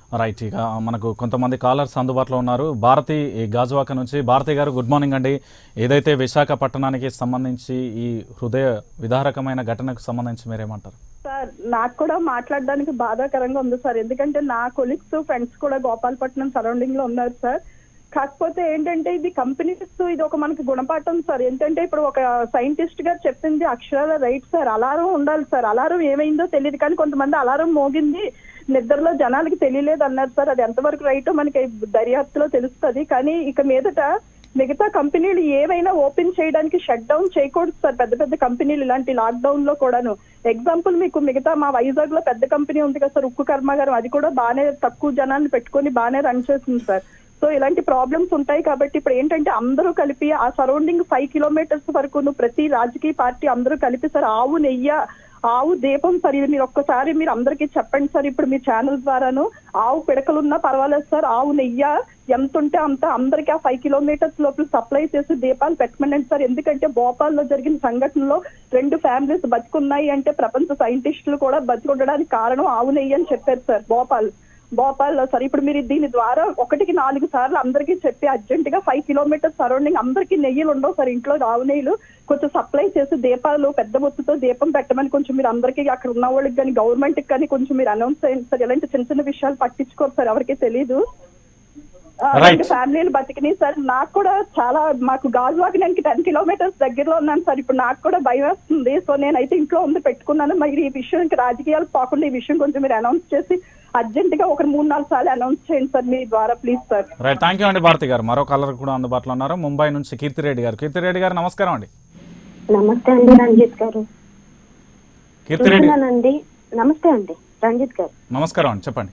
Right ఇక మనకు కొంతమంది కాలర్స్ అందుబాటులో ఉన్నారు భారతి ఈ గాజువాక నుంచి భారతి గారు గుడ్ మార్నింగ్ అండి ఏదైతే విశాఖపట్టణానికి సంబంధించి ఈ హృదయ విదారకమైన ఘటనకు సంబంధించి మీరేమంటారు సార్ నాకు కూడా మాట్లాడడానికి బాధాకరంగా ఉంది సార్ ఎందుకంటే నా కొలీగ్స్ ఫ్రెండ్స్ కూడా గోపాలపట్నం సరౌండింగ్ లో ఉన్నారు సార్ కాకపోతే ఏంటంటే ఇది కంపెనీస్ ఇది ఒక మనకి గుణపాఠం సార్ ఏంటంటే ఇప్పుడు ఒక సైంటిస్ట్ గారు చెప్పింది అక్షరాల రైట్ సార్ అలారం ఉండాలి సార్ అలారం ఏమైందో తెలియదు కానీ కొంతమంది అలారం మోగింది నిద్రలో జనాలకి తెలియలేదు అన్నారు సార్ అది ఎంతవరకు రైటో మనకి దర్యాప్తులో తెలుస్తుంది కానీ ఇక మీదట మిగతా కంపెనీలు ఏవైనా ఓపెన్ చేయడానికి షట్ డౌన్ చేయకూడదు సార్ పెద్ద పెద్ద కంపెనీలు ఇలాంటి లాక్డౌన్ లో కూడాను ఎగ్జాంపుల్ మీకు మిగతా మా వైజాగ్ లో పెద్ద కంపెనీ ఉంది కదా సార్ ఉక్కు కర్మాగారం అది కూడా బాగానే తక్కువ జనాన్ని పెట్టుకొని బాగానే రన్ చేస్తుంది సార్ సో ఇలాంటి ప్రాబ్లమ్స్ ఉంటాయి కాబట్టి ఇప్పుడు ఏంటంటే అందరూ కలిపి ఆ సరౌండింగ్ ఫైవ్ కిలోమీటర్స్ వరకు ప్రతి రాజకీయ పార్టీ అందరూ కలిపి సార్ ఆవు నెయ్య ఆవు దీపం సార్ ఇది మీరు ఒక్కసారి మీరు అందరికీ చెప్పండి సార్ ఇప్పుడు మీ ఛానల్ ద్వారాను ఆవు పిడకలున్నా పర్వాలేదు సార్ ఆవు నెయ్య ఎంత ఉంటే అంత అందరికీ ఆ ఫైవ్ కిలోమీటర్స్ లోపల సప్లై చేసి దీపాలు పెట్టమనండి సార్ ఎందుకంటే భోపాల్లో జరిగిన సంఘటనలో రెండు ఫ్యామిలీస్ బతుకున్నాయి అంటే ప్రపంచ సైంటిస్టులు కూడా బతుకుండడానికి కారణం ఆవు నెయ్యి అని చెప్పారు సార్ భోపాల్ భోపాల్లో సార్ ఇప్పుడు మీరు దీని ద్వారా ఒకటికి నాలుగు సార్లు అందరికీ చెప్పి అర్జెంట్ గా ఫైవ్ కిలోమీటర్స్ సరౌండింగ్ అందరికీ నెయ్యిలు ఉండవు సార్ ఇంట్లో ఆవు నెయ్యిలు కొంచెం సప్లై చేసి దీపాలు పెద్ద మొత్తుతో దీపం పెట్టమని కొంచెం మీరు అందరికీ అక్కడ ఉన్న వాళ్ళకి కానీ గవర్నమెంట్ కి కానీ కొంచెం మీరు అనౌన్స్ చేయండి సార్ ఇలాంటి చిన్న చిన్న విషయాలు పట్టించుకోరు సార్ ఎవరికి తెలియదు Right. ఫ్యామిలీలు బతికినాయి సార్ నాకు కూడా చాలా మాకు గాజువాకి నేను టెన్ కిలోమీటర్స్ దగ్గరలో ఉన్నాను సార్ ఇప్పుడు నాకు కూడా భయం వేస్తుంది సో నేనైతే ఇంట్లో ఉంది పెట్టుకున్నాను మరి ఈ విషయం ఇంకా రాజకీయాలు పోకుండా ఈ విషయం కొంచెం మీరు అనౌన్స్ చేసి అర్జెంట్ గా ఒక మూడు నాలుగు సార్లు అనౌన్స్ చేయండి సార్ మీ ద్వారా please sir right thank you అండి భారతి గారు మరో కాలర్ కూడా అందుబాటులో ఉన్నారు ముంబై నుంచి కీర్తిరెడ్డి గారు కీర్తిరెడ్డి గారు నమస్కారం అండి నమస్తే అండి రంజిత్ గారు కీర్తిరెడ్డి చూస్తున్నానండి నమస్తే అండి రంజిత్ గారు నమస్కారం అండి చెప్పండి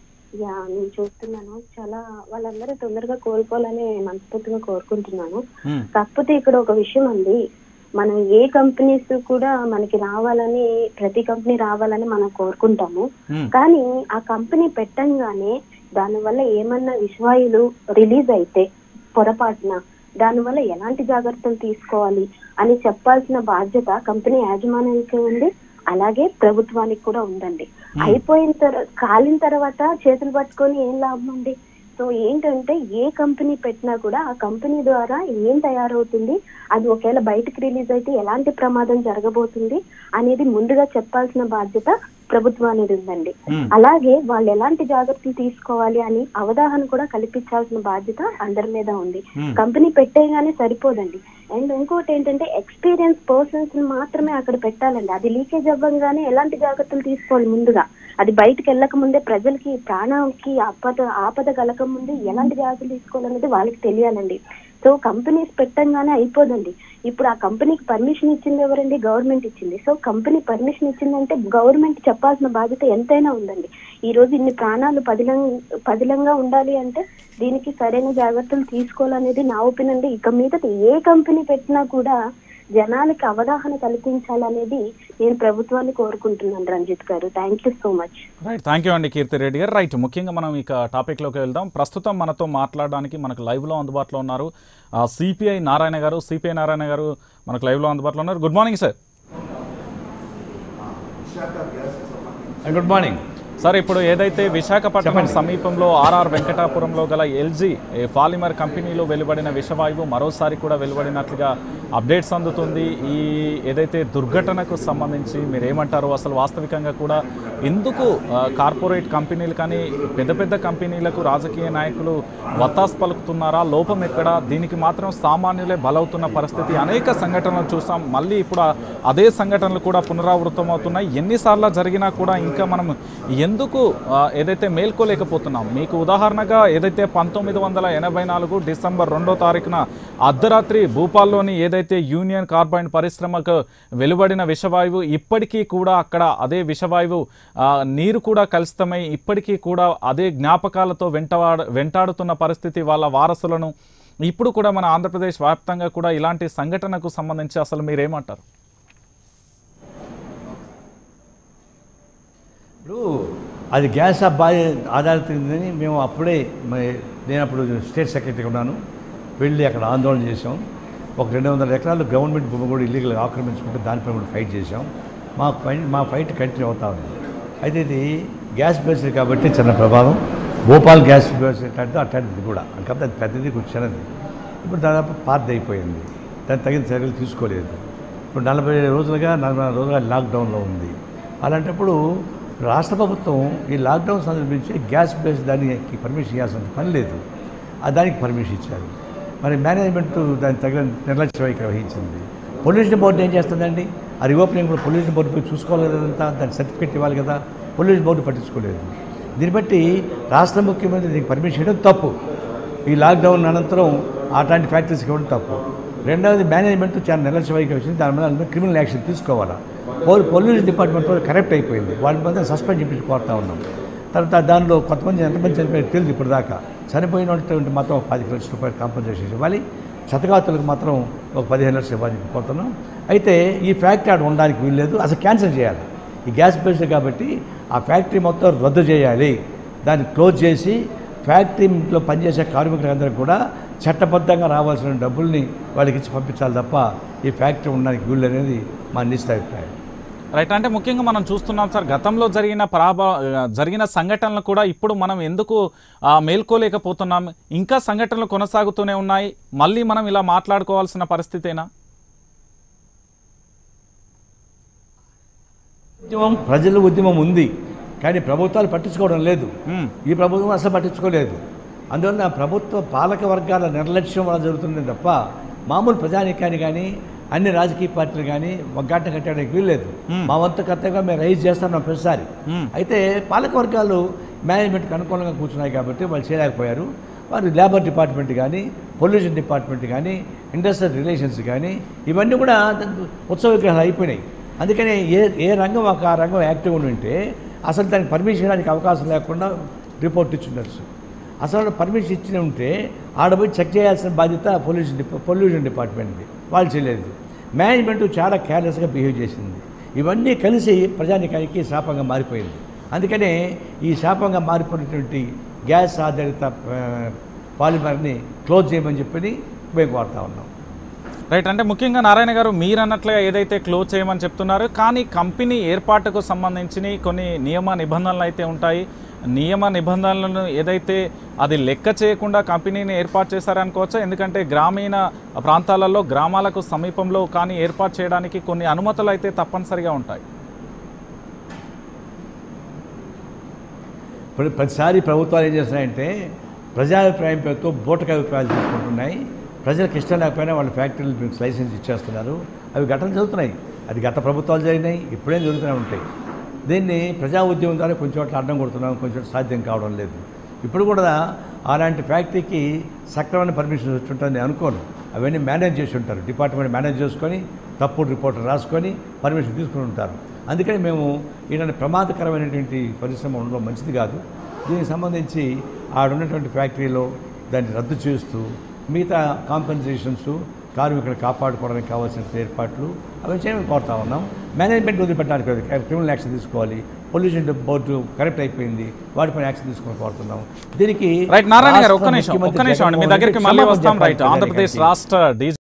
యా నేను చూస్తున్నాను చాలా వాళ్ళందరూ తొందరగా కోలుకోవాలని మనస్ఫూర్తిగా కోరుకుంటున్నాను Hmm. కాకపోతే ఇక్కడ ఒక విషయం అండి మనం ఏ కంపెనీస్ కూడా మనకి రావాలని ప్రతి కంపెనీ రావాలని మనం కోరుకుంటాము Hmm. కానీ ఆ కంపెనీ పెట్టంగానే దానివల్ల ఏమన్నా విషవాయులు రిలీజ్ అయితే పొరపాటున దానివల్ల ఎలాంటి జాగ్రత్తలు తీసుకోవాలి అని చెప్పాల్సిన బాధ్యత కంపెనీ యాజమాన్యానికి ఉంది అలాగే ప్రభుత్వానికి కూడా ఉందండి అయిపోయిన తర్వాత కాలిన తర్వాత చేతులు పట్టుకొని ఏం లాభం అండి సో ఏంటంటే ఏ కంపెనీ పెట్టినా కూడా ఆ కంపెనీ ద్వారా ఏం తయారవుతుంది అది ఒకవేళ బయటకు రిలీజ్ అయితే ఎలాంటి ప్రమాదం జరగబోతుంది అనేది ముందుగా చెప్పాల్సిన బాధ్యత ప్రభుత్వానికి ఉందండి Hmm. అలాగే వాళ్ళు ఎలాంటి జాగ్రత్తలు తీసుకోవాలి అని అవగాహన కూడా కల్పించాల్సిన బాధ్యత అందరి మీద ఉంది Hmm. కంపెనీ పెట్టేయగానే సరిపోదండి అండ్ ఇంకోటి ఏంటంటే ఎక్స్పీరియన్స్ పర్సన్స్ మాత్రమే అక్కడ పెట్టాలండి అది లీకేజ్ అవ్వగానే ఎలాంటి జాగ్రత్తలు తీసుకోవాలి ముందుగా అది బయటకు వెళ్ళక ముందే ప్రజలకి ప్రాణానికి ఆపద ఆపద కలక ముందే ఎలాంటి జాగ్రత్తలు తీసుకోవాలనేది వాళ్ళకి తెలియాలండి సో కంపెనీస్ పెట్టంగానే అయిపోదండి ఇప్పుడు ఆ కంపెనీకి పర్మిషన్ ఇచ్చింది ఎవరండి గవర్నమెంట్ ఇచ్చింది సో కంపెనీ పర్మిషన్ ఇచ్చిందంటే గవర్నమెంట్ చెప్పాల్సిన బాధ్యత ఎంతైనా ఉందండి ఈ రోజు ఇన్ని ప్రాణాలు పదిలం పదిలంగా ఉండాలి అంటే దీనికి సరైన జాగ్రత్తలు తీసుకోవాలనేది నా ఒపీనియన్ ఇక మీదట ఏ కంపెనీ పెట్టినా కూడా జనాలకి అవగాహన కల్పించాలనేది నేను ప్రభుత్వాన్ని కోరుకుంటున్నాను రంజిత్ గారు thank you so much right thank you అండి కీర్తి రెడ్డి గారు రైట్ ముఖ్యంగా మనం ఇక టాపిక్లోకి వెళ్దాం ప్రస్తుతం మనతో మాట్లాడడానికి మనకు లైవ్లో అందుబాటులో ఉన్నారు సిపిఐ నారాయణ గారు సిపిఐ నారాయణ గారు మనకు లైవ్లో అందుబాటులో ఉన్నారు good morning sir good morning sir ఇప్పుడు ఏదైతే విశాఖపట్నం సమీపంలో ఆర్ఆర్ వెంకటాపురంలో గల ఎల్జీ పాలిమర్ కంపెనీలో వెలువడిన విషవాయువు మరోసారి కూడా వెలువడినట్లుగా అప్డేట్స్ అందుతుంది ఈ ఏదైతే దుర్ఘటనకు సంబంధించి మీరు ఏమంటారు అసలు వాస్తవికంగా కూడా ఎందుకు ఆ, కార్పొరేట్ కంపెనీలు కానీ పెద్ద పెద్ద కంపెనీలకు రాజకీయ నాయకులు వత్తాసు పలుకుతున్నారా లోపం ఎక్కడ దీనికి మాత్రం సామాన్యులే బలవుతున్న పరిస్థితి అనేక సంఘటనలు చూసాం మళ్ళీ ఇప్పుడు ఆ- అదే సంఘటనలు కూడా పునరావృతం అవుతున్నాయి ఎన్నిసార్లు జరిగినా కూడా ఇంకా మనం ఎందుకు ఆ, ఏదైతే మేల్కోలేకపోతున్నాం మీకు ఉదాహరణగా ఏదైతే పంతొమ్మిది వందల ఎనభై నాలుగు డిసెంబర్ రెండో తారీఖున అర్ధరాత్రి భూపాల్లోని ఏదైతే యూనియన్ కార్బైన్ పరిశ్రమకు వెలువడిన విషవాయువు ఇప్పటికీ కూడా అక్కడ అదే విషవాయువు ఆ, నీరు కూడా కలుషితమై ఇప్పటికీ కూడా అదే జ్ఞాపకాలతో వెంటవాడ వెంటాడుతున్న పరిస్థితి వాళ్ళ వారసులను ఇప్పుడు కూడా మన ఆంధ్రప్రదేశ్ వ్యాప్తంగా కూడా ఇలాంటి సంఘటనకు సంబంధించి అసలు మీరేమంటారు ఇప్పుడు అది గ్యాస్ బాధ ఆధారితందని మేము అప్పుడే మరి నేను అప్పుడు స్టేట్ సెక్రటరీగా ఉన్నాను వెళ్ళి అక్కడ ఆందోళన చేసాం ఒక రెండు వందల ఎకరాలు గవర్నమెంట్ భూమి కూడా ఇల్లీగల్గా ఆక్రమించుకుంటే దానిపై కూడా ఫైట్ చేసాం మా ఫైట్ మా ఫైట్ కంటిన్యూ అవుతా ఉంది అయితే ఇది గ్యాస్ బేస్డ్ కాబట్టి చిన్న ప్రభావం భోపాల్ గ్యాస్ అంటే అట్లాంటిది కూడా కాకపోతే అది పెద్దది కొంచెం చిన్నది ఇప్పుడు దాదాపు పాతది అయిపోయింది దానికి తగిన చర్యలు తీసుకోలేదు ఇప్పుడు నలభై రోజులుగా నలభై నాలుగు రోజులుగా లాక్డౌన్లో ఉంది అలాంటప్పుడు రాష్ట్ర ప్రభుత్వం ఈ లాక్డౌన్ సందర్భించి గ్యాస్ బేస్ దానికి పర్మిషన్ ఇవ్వాల్సిన పని లేదు ఆ దానికి పర్మిషన్ ఇచ్చారు మరి మేనేజ్మెంట్ దానికి తగిన నిర్లక్ష్య వైఖరి వహించింది పొల్యూషన్ బోర్డు ఏం చేస్తుందండి ఆ రీఓపెనింగ్ కూడా పొల్యూషన్ బోర్డు పోయి చూసుకోవాలి కదంతా దానికి సర్టిఫికేట్ ఇవ్వాలి కదా పొల్యూషన్ బోర్డు పట్టించుకోలేదు దీన్ని బట్టి రాష్ట్ర ముఖ్యమంత్రి దీనికి పర్మిషన్ ఇవ్వడం తప్పు ఈ లాక్డౌన్ అనంతరం అట్లాంటి ఫ్యాక్టరీస్కి ఇవ్వడం తప్పు రెండవది మేనేజ్మెంట్ చాలా నిర్లక్ష్య వైఖరి వచ్చింది దాని మీద క్రిమినల్ యాక్షన్ తీసుకోవాలా పోల్ పొల్యూషన్ డిపార్ట్మెంట్ కూడా కరెక్ట్ అయిపోయింది వాళ్ళ మీద సస్పెండ్ చేపించి కోరుతా ఉన్నాం తర్వాత దానిలో కొంతమంది ఎంతమంది చనిపోయారు తెలియదు ఇప్పుడు దాకా చనిపోయినటువంటి మాత్రం ఒక పది లక్షల రూపాయలు కాంపన్సేషన్ ఇవ్వాలి శతగాతులకు మాత్రం ఒక పదిహేను లక్షలు ఇవ్వాలని కోరుతున్నాం అయితే ఈ ఫ్యాక్టరీ ఆడ ఉండడానికి వీల్లేదు అసలు క్యాన్సిల్ చేయాలి ఈ గ్యాస్ బేస్డ్ కాబట్టి ఆ ఫ్యాక్టరీ మొత్తం రద్దు చేయాలి దాన్ని క్లోజ్ చేసి ఫ్యాక్టరీలో పనిచేసే కార్మికులందరికీ కూడా చట్టబద్ధంగా రావాల్సిన డబ్బుల్ని వాళ్ళకి ఇచ్చి పంపించాలి తప్ప ఈ ఫ్యాక్టరీ ఉండడానికి వీళ్ళు అనేది మా నిశ్చిత అభిప్రాయం రైట్ అంటే ముఖ్యంగా మనం చూస్తున్నాం సార్ గతంలో జరిగిన ప్రాభా జరిగిన సంఘటనలు కూడా ఇప్పుడు మనం ఎందుకు ఆ, మేల్కోలేకపోతున్నాం ఇంకా సంఘటనలు కొనసాగుతూనే ఉన్నాయి మళ్ళీ మనం ఇలా మాట్లాడుకోవాల్సిన పరిస్థితేనా ఉద్యమం ప్రజల ఉద్యమం ఉంది కానీ ప్రభుత్వాలు పట్టించుకోవడం లేదు మ్మ్. ఈ ప్రభుత్వం అసలు పట్టించుకోలేదు అందువల్ల ప్రభుత్వ పాలక వర్గాల నిర్లక్ష్యం వల్ల జరుగుతుంది తప్ప మామూలు ప్రజానికాన్ని కానీ అన్ని రాజకీయ పార్టీలు కానీ ఒగ్గాట కట్టడానికి వీల్లేదు మ్మ్. మా వంతు కర్తవ్యంగా మేము రైజ్ చేస్తున్నాం ప్రతిసారి మ్మ్. అయితే పాలక వర్గాలు మేనేజ్మెంట్కి అనుకూలంగా కూర్చున్నాయి కాబట్టి వాళ్ళు చేయలేకపోయారు వారు లేబర్ డిపార్ట్మెంట్ కానీ పొల్యూషన్ డిపార్ట్మెంట్ కానీ ఇండస్ట్రియల్ రిలేషన్స్ కానీ ఇవన్నీ కూడా ఉత్సవ విగ్రహాలు అయిపోయినాయి అందుకని ఏ ఏ రంగం ఒక ఆ రంగం యాక్టివ్ ఉండి ఉంటే అసలు దానికి పర్మిషన్ ఇవ్వడానికి అవకాశం లేకుండా రిపోర్ట్ ఇచ్చిండొచ్చు అసలు పర్మిషన్ ఇచ్చిన ఉంటే ఆడపోయి చెక్ చేయాల్సిన బాధ్యత పొల్యూషన్ డిపా పొల్యూషన్ డిపార్ట్మెంట్ది వాళ్ళు చేయలేదు మేనేజ్మెంట్ చాలా కేర్లెస్గా బిహేవ్ చేసింది ఇవన్నీ కలిసి ప్రజానికానికి శాపంగా మారిపోయింది అందుకనే ఈ శాపంగా మారిపోయినటువంటి గ్యాస్ ఆధారిత ఆ, పాలిమర్ని క్లోజ్ చేయమని చెప్పి మేము కోరుతా ఉన్నాం రైట్ అంటే ముఖ్యంగా నారాయణ గారు మీరు అన్నట్లుగా ఏదైతే క్లోజ్ చేయమని చెప్తున్నారు కానీ కంపెనీ ఏర్పాటుకు సంబంధించిన కొన్ని నియమ నిబంధనలు అయితే ఉంటాయి నియమ నిబంధనలను ఏదైతే అది లెక్క చేయకుండా కంపెనీని ఏర్పాటు చేశారనుకోవచ్చా ఎందుకంటే గ్రామీణ ప్రాంతాలలో గ్రామాలకు సమీపంలో కానీ ఏర్పాటు చేయడానికి కొన్ని అనుమతులు అయితే తప్పనిసరిగా ఉంటాయి ఇప్పుడు ప్రతిసారి ప్రభుత్వాలు ఏం చేస్తున్నాయంటే ప్రజాభిప్రాయం పేరుతో బూటక అభిప్రాయాలు తీసుకుంటున్నాయి ప్రజలకు ఇష్టం లేకపోయినా వాళ్ళ ఫ్యాక్టరీలు మీకు లైసెన్స్ ఇచ్చేస్తున్నారు అవి ఘటనలు జరుగుతున్నాయి అది గత ప్రభుత్వాలు జరిగినాయి ఇప్పుడేం జరుగుతూనే ఉంటాయి దీన్ని ప్రజా ఉద్యమం ద్వారా కొంచెం చోట్ల అడ్డం కొడుతున్నాం కొంచెం చోట్ల సాధ్యం కావడం లేదు ఇప్పుడు కూడా అలాంటి ఫ్యాక్టరీకి సక్రమైన పర్మిషన్ వచ్చి ఉంటుంది నేను అనుకోను అవన్నీ మేనేజ్ చేసి ఉంటారు డిపార్ట్మెంట్ మేనేజ్ చేసుకొని తప్పుడు రిపోర్ట్ రాసుకొని పర్మిషన్ తీసుకుని ఉంటారు అందుకని మేము ఇలాంటి ప్రమాదకరమైనటువంటి పరిశ్రమ ఉండడం మంచిది కాదు దీనికి సంబంధించి ఆడున్నటువంటి ఫ్యాక్టరీలో దాన్ని రద్దు చేస్తూ మిగతా కాంపెన్సేషన్స్ కార్మికులు కాపాడుకోవడానికి కావాల్సిన ఏర్పాట్లు అవి చేయమని కోరుతా ఉన్నాం మేనేజ్మెంట్ వదిలిపెట్టడానికి కాదు, క్రిమినల్ యాక్షన్ తీసుకోవాలి పొల్యూషన్ బోర్డు కరెక్ట్ అయిపోయింది వాటిపైన యాక్షన్ తీసుకొని కోరుతున్నాం దీనికి రైట్ నారాయణ గారు ఒక్క రాష్ట్ర నిమిషం ఒక్క ముఖ్యమంత్రి నిమిషం అండి మీ జగన్మోహన్ దగ్గరికి రెడ్డి మళ్ళీ క్షమాపణ వస్తాం చెప్పాలి రైట్ ఆంధ్రప్రదేశ్ ప్రజానికానికి. రాష్ట్ర డీజీ